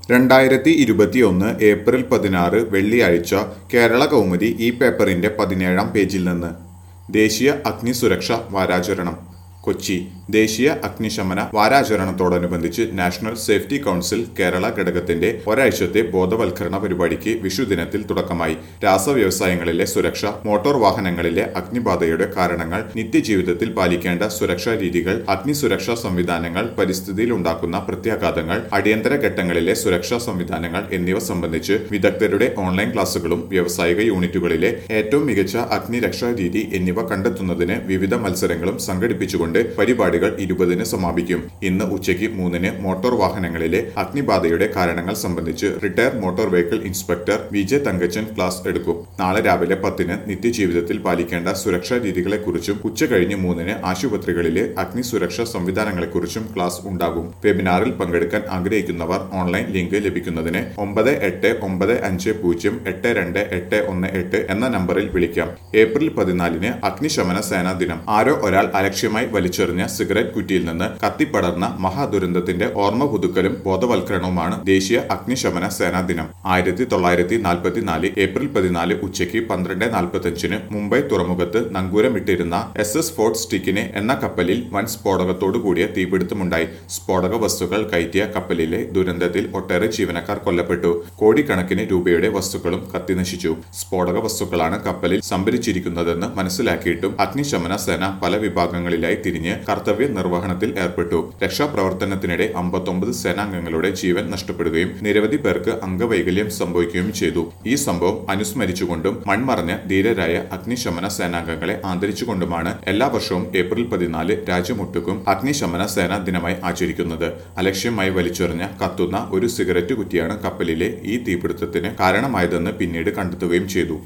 രണ്ടായിരത്തി ഇരുപത്തിയൊന്ന് ഏപ്രിൽ പതിനാറ് വെള്ളിയാഴ്ച കേരള കൗമുദി ഈ പേപ്പറിന്റെ പതിനേഴാം പേജിൽ നിന്ന് ദേശീയ അഗ്നിസുരക്ഷ വാരാചരണം കൊച്ചി ദേശീയ അഗ്നിശമന വാരാചരണത്തോടനുബന്ധിച്ച് നാഷണൽ സേഫ്റ്റി കൗൺസിൽ കേരള ഘടകത്തിന്റെ ഒരാഴ്ചത്തെ ബോധവൽക്കരണ പരിപാടിക്ക് വിഷുദിനത്തിൽ തുടക്കമായി രാസവ്യവസായങ്ങളിലെ സുരക്ഷ മോട്ടോർ വാഹനങ്ങളിലെ അഗ്നിബാധയുടെ കാരണങ്ങൾ നിത്യജീവിതത്തിൽ പാലിക്കേണ്ട സുരക്ഷാ രീതികൾ അഗ്നിസുരക്ഷാ സംവിധാനങ്ങൾ പരിസ്ഥിതിയിൽ ഉണ്ടാക്കുന്ന പ്രത്യാഘാതങ്ങൾ അടിയന്തര ഘട്ടങ്ങളിലെ സുരക്ഷാ സംവിധാനങ്ങൾ എന്നിവ സംബന്ധിച്ച് വിദഗ്ധരുടെ ഓൺലൈൻ ക്ലാസുകളും വ്യാവസായിക യൂണിറ്റുകളിലെ ഏറ്റവും മികച്ച അഗ്നിരക്ഷാ രീതി എന്നിവ കണ്ടെത്തുന്നതിന് വിവിധ മത്സരങ്ങളും സംഘടിപ്പിച്ചുകൊണ്ട് പരിപാടികൾ ഇരുപതിന് സമാപിക്കും ഇന്ന് ഉച്ചയ്ക്ക് മൂന്നിന് മോട്ടോർ വാഹനങ്ങളിലെ അഗ്നിബാധയുടെ കാരണങ്ങൾ സംബന്ധിച്ച് retire motor vehicle inspector Vijay Thankachan class എടുക്കും നാളെ രാവിലെ പത്തിന് നിത്യജീവിതത്തിൽ പാലിക്കേണ്ട സുരക്ഷാ രീതികളെക്കുറിച്ചും ഉച്ചകഴിഞ്ഞ് മൂന്നിന് ആശുപത്രികളിലെ അഗ്നി സുരക്ഷാ സംവിധാനങ്ങളെക്കുറിച്ചും ക്ലാസ് ഉണ്ടാകും വെബിനാറിൽ പങ്കെടുക്കാൻ ആഗ്രഹിക്കുന്നവർ ഓൺലൈൻ ലിങ്ക് ലഭിക്കുന്നതിന് ഒമ്പത് എട്ട് ഒമ്പത് അഞ്ച് പൂജ്യം എട്ട് രണ്ട് എട്ട് ഒന്ന് എട്ട് എന്ന നമ്പറിൽ വിളിക്കാം ഏപ്രിൽ പതിനാലിന് അഗ്നിശമന സേനാ ദിനം ആരോ ഒരാൾ അലക്ഷ്യമായി വലിച്ചെറിഞ്ഞ സിഗരറ്റ് കുറ്റിയിൽ നിന്ന് കത്തിപ്പടർന്ന മഹാദുരന്തത്തിന്റെ ഓർമ്മ പുതുക്കലും ബോധവൽക്കരണവുമാണ് ദേശീയ അഗ്നിശമന സേനാ ദിനം ആയിരത്തി തൊള്ളായിരത്തി നാൽപ്പത്തിനാല് ഏപ്രിൽ പതിനാല് ഉച്ചയ്ക്ക് പന്ത്രണ്ട് നാൽപ്പത്തഞ്ചിന് മുംബൈ തുറമുഖത്ത് നങ്കൂരമിട്ടിരുന്ന എസ് എസ് ഫോർട്ട് സ്റ്റിക്കിനെ എന്ന കപ്പലിൽ വൻ സ്ഫോടകത്തോടു കൂടിയ തീപിടുത്തമുണ്ടായി സ്ഫോടക വസ്തുക്കൾ കയറ്റിയ കപ്പലിലെ ദുരന്തത്തിൽ ഒട്ടേറെ ജീവനക്കാർ കൊല്ലപ്പെട്ടു കോടിക്കണക്കിന് രൂപയുടെ വസ്തുക്കളും കത്തിനശിച്ചു സ്ഫോടക വസ്തുക്കളാണ് കപ്പലിൽ സംഭരിച്ചിരിക്കുന്നതെന്ന് മനസ്സിലാക്കിയിട്ടും അഗ്നിശമന സേന പല വിഭാഗങ്ങളിലായി തിരിഞ്ഞ് കർത്തവ്യ നിർവഹണത്തിൽ ഏർപ്പെട്ടു രക്ഷാപ്രവർത്തനത്തിനിടെ അമ്പത്തൊമ്പത് സേനാംഗങ്ങളുടെ ജീവൻ നഷ്ടപ്പെടുകയും നിരവധി പേർക്ക് അംഗവൈകല്യം സംഭവിക്കുകയും ചെയ്തു ഈ സംഭവം അനുസ്മരിച്ചുകൊണ്ടും മൺമറഞ്ഞ ധീരരായ അഗ്നിശമന സേനാംഗങ്ങളെ ആദരിച്ചുകൊണ്ടുമാണ് എല്ലാ വർഷവും ഏപ്രിൽ പതിനാല് രാജ്യമൊട്ടുക്കും അഗ്നിശമന സേനാ ദിനമായി ആചരിക്കുന്നത് അലക്ഷ്യമായി വലിച്ചെറിഞ്ഞ കത്തുന്ന ഒരു സിഗരറ്റ് കുറ്റിയാണ് കപ്പലിലെ ഈ തീപിടുത്തത്തിന് കാരണമായതെന്ന് പിന്നീട് കണ്ടെത്തുകയും ചെയ്തു